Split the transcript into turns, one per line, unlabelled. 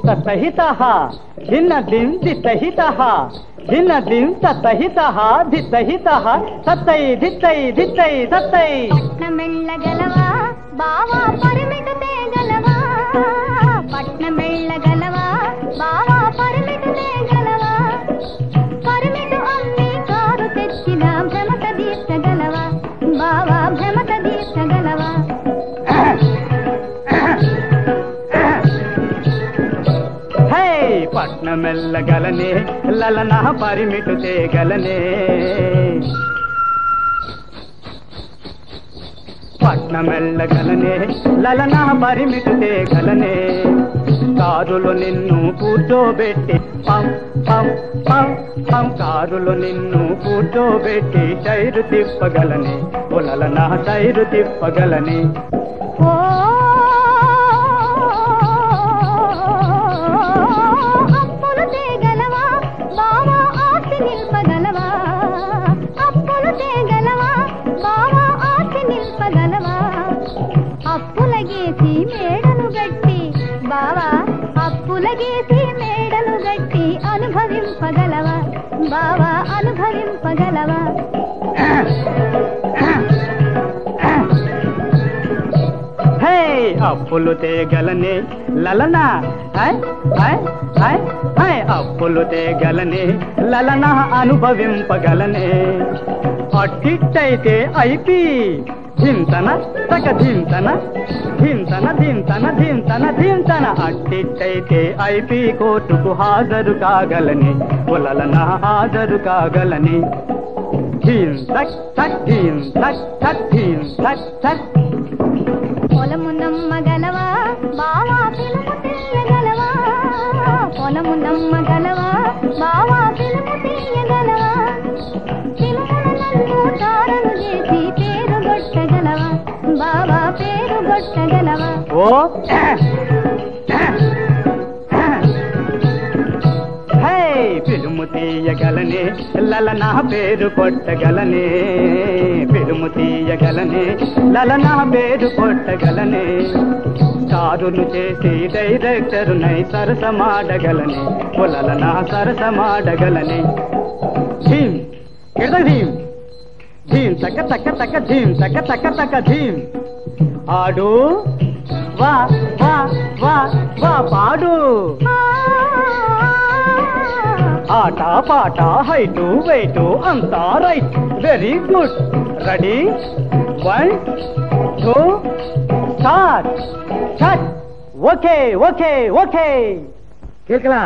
తహిత భిన్న దిం దితహిత భిన్న దిం తహిత దితహిత తత్తై దిత్తై దిత్తై తత్తై
పట్నమెళ్ళగలవా బావా పరిమిటు తేగలవా పట్నమెళ్ళగలవా బావా పరిమిటు తేగలవా పరిమిటు అమ్మి కారు తెచ్చిన భ్రమత తీర్చగలవా బావా భ్రమత తీర్చగలవా
హే పట్నమెల్లగలనే లలన పరిమిటు తేగలనే పట్నమెల్లగలనే లలన పరిమిటు తేగలనే కారులో నిన్ను కూర్చోబెట్టి పం పం పం పం కారులో నిన్ను కూర్చోబెట్టి టైరు తిప్పగలనే ఒలలన టైరు తిప్పగలనే
ఓ అప్పులు తేగలవా బావా ఆస్తి నిల్పగలవా అప్పులు తేగలవా బావా ఆస్తి నిల్పగలవా అప్పుల గీసి మేడలు గట్టి బావా అప్పుల గీసి మేడలు గట్టి అనుభవింపగలవా బావా అనుభవింపగలవా
హే అప్పులు తేగలనే లలనా హై హై హై హై అప్పులు తేగలనే లలన అనుభవింపగలనే అట్టిట్టయితే ఐపి ధింతన తక ధింతన ధింతన ధింతన ధింతన ధింతన అట్టిట్టయితే ఐపి కోర్టుకు హాజరు కాగలని ఉలలన హాజరు కాగలని ధీం తక్ తక్ ధీం తక్ తక్ ధీం తక్ తక్
పొలము నమ్మగలవా బావా పిలుపు తీయగలవా పొలము నమ్మగలవా బావా పిలుపు తీయగలవా పిలుపును నన్ను తారను చేసి పేరు గొట్టగలవా బావా పేరు గొట్టగలవా
ఓ హే పిలుము తీయగలనే లలన పేరు కొట్టగలనే పిలుము తీయగలనే లలన పేరు కొట్టగలనే కారును చేసి డైరెక్టర్ నై సరసమాడగలనే పొలలన సరసమాడగలనే ధీం కిడద ధీం ధీం తక్క తక్క తక్క ధీం తక్క తక్క తక్క ధీం ఆడు వా వా వా వా పాడు ఆట పాట హైటు వెయిటు అంతా right very good ready one two start start okay okay okay కేకలా